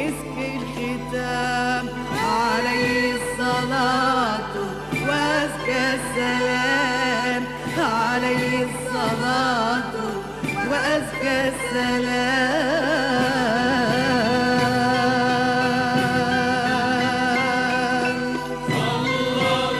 مسك الختام عليه الصلاة وأزكى السلام عليه الصلاة وأزكى السلام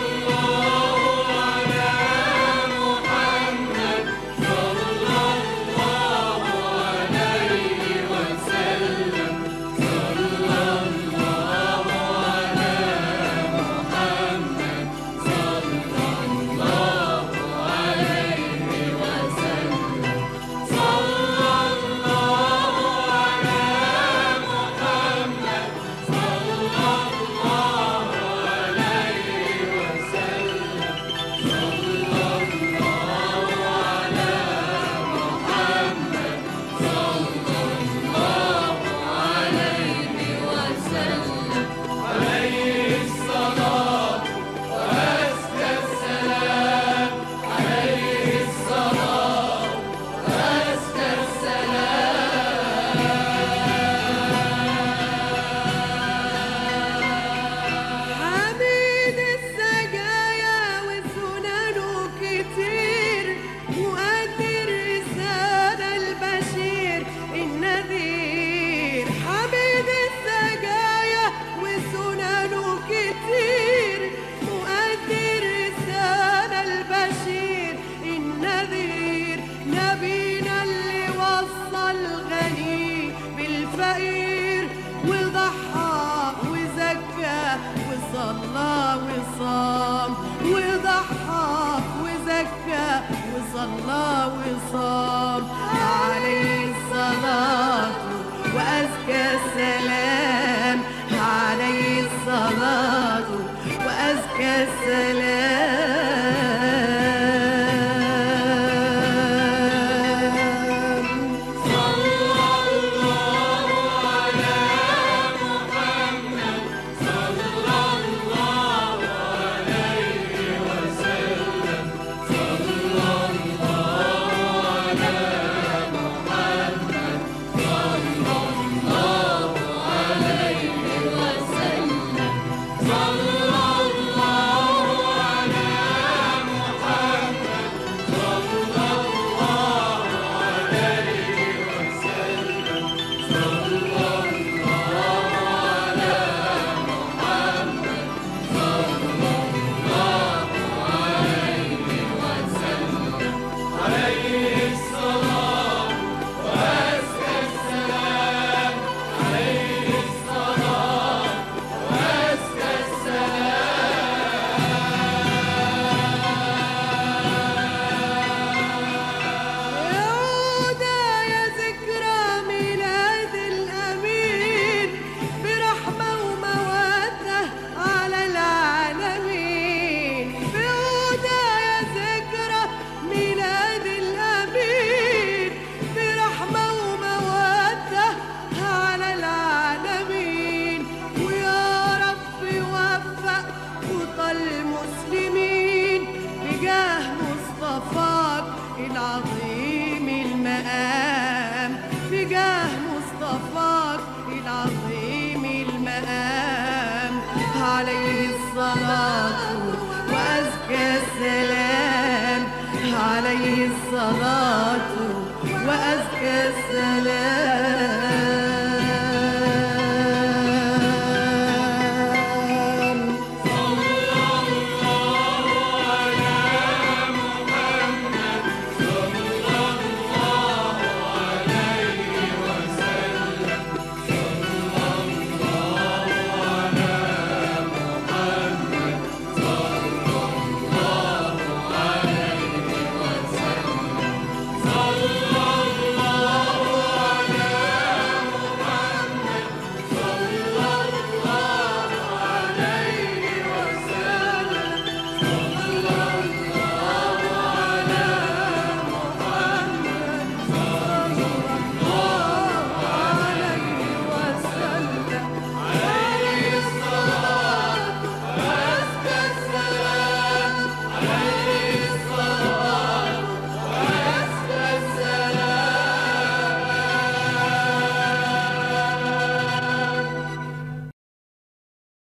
حميد السجايا وسننه كتير مؤدي الرسالة البشير النذير حميد السجايا وسننه كتير مؤدي الرسالة البشير النذير نبينا اللي وصى الغني بالفقير وضحى وزكى وصلى وصام وضحى وزكى وصلى وصام عليه الصلاة وأزكى السلام عليه الصلاة وأزكى السلام يعودا يا ذكرى ميلاد الأمين برحمة ومودة على العالمين يعودا يا ذكرى ميلاد الأمين برحمة ومودة على العالمين ويا رب وفق خطى المسلمين بجاه مصطفاك العظيم المقام بجاه مصطفاك العظيم المقام عليه الصلاة وأزكى السلام عليه الصلاة وأزكى السلام